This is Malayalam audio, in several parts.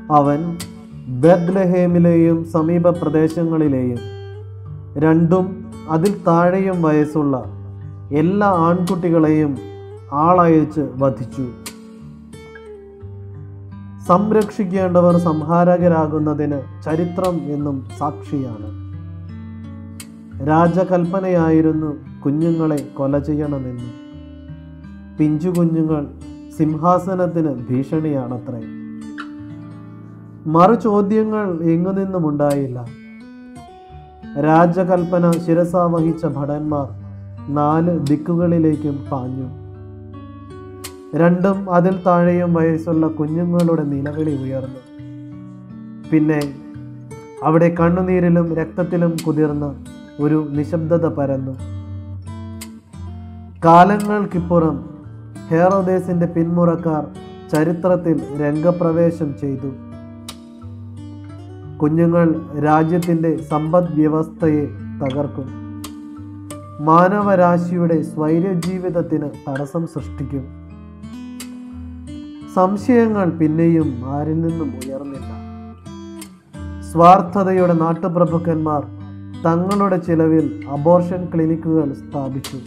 അവൻ ബെത്ലഹേമിലെയും സമീപ പ്രദേശങ്ങളിലെയും രണ്ടും അതിൽ താഴെയും വയസ്സുള്ള എല്ലാ ആൺകുട്ടികളെയും ആളയച്ച് വധിച്ചു സംരക്ഷിക്കേണ്ടവർ സംഹാരകരാകുന്നതിന് ചരിത്രം എന്നും സാക്ഷിയാണ് രാജകൽപ്പനയായിരുന്നു കുഞ്ഞുങ്ങളെ കൊല ചെയ്യണമെന്ന് പിഞ്ചു കുഞ്ഞുങ്ങൾ സിംഹാസനത്തിന് ഭീഷണിയാണത്രേ മറു ചോദ്യങ്ങൾ എങ്ങു നിന്നുമുണ്ടായില്ല രാജകൽപ്പന ശിരസ വഹിച്ച ഭടന്മാർ നാല് ദിക്കുകളിലേക്കും പാഞ്ഞു രണ്ടും അതിൽ താഴെയും വയസ്സുള്ള കുഞ്ഞുങ്ങളുടെ നിലവിളി ഉയർന്നു പിന്നെ അവിടെ കണ്ണുനീരിലും രക്തത്തിലും കുതിർന്ന് ഒരു നിശബ്ദത പരന്നു കാലങ്ങൾക്കിപ്പുറം ഹേറോദേസിന്റെ പിന്മുറക്കാർ ചരിത്രത്തിൽ രംഗപ്രവേശം ചെയ്തു കുഞ്ഞുങ്ങൾ രാജ്യത്തിന്റെ സമ്പദ് വ്യവസ്ഥയെ തകർക്കും മാനവരാശിയുടെ സ്വൈര്യജീവിതത്തിന് തടസ്സം സൃഷ്ടിക്കും സംശയങ്ങൾ പിന്നെയും ആരിൽ നിന്നും ഉയർന്നില്ല സ്വാർത്ഥതയുടെ നാട്ടുപ്രഭുക്കന്മാർ തങ്ങളുടെ ചിലവിൽ അബോർഷൻ ക്ലിനിക്കുകൾ സ്ഥാപിച്ചു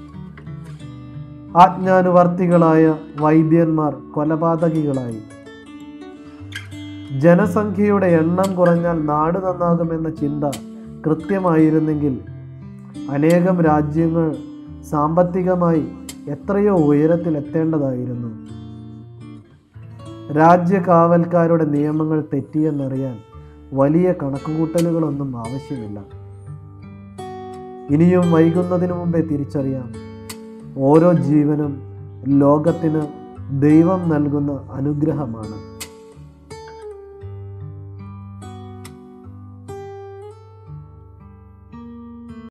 ആജ്ഞാനുവർത്തികളായ വൈദ്യന്മാർ കൊലപാതകികളായി ജനസംഖ്യയുടെ എണ്ണം കുറഞ്ഞാൽ നാട് നന്നാകുമെന്ന ചിന്ത കൃത്യമായിരുന്നെങ്കിൽ അനേകം രാജ്യങ്ങൾ സാമ്പത്തികമായി എത്രയോ ഉയരത്തിൽ എത്തേണ്ടതായിരുന്നു രാജ്യകാവൽക്കാരുടെ നിയമങ്ങൾ തെറ്റിയെന്നറിയാൻ വലിയ കണക്കുകൂട്ടലുകളൊന്നും ആവശ്യമില്ല ഇനിയും വൈകുന്നതിന് മുമ്പേ തിരിച്ചറിയാം ഓരോ ജീവനും ലോകത്തിന് ദൈവം നൽകുന്ന അനുഗ്രഹമാണ്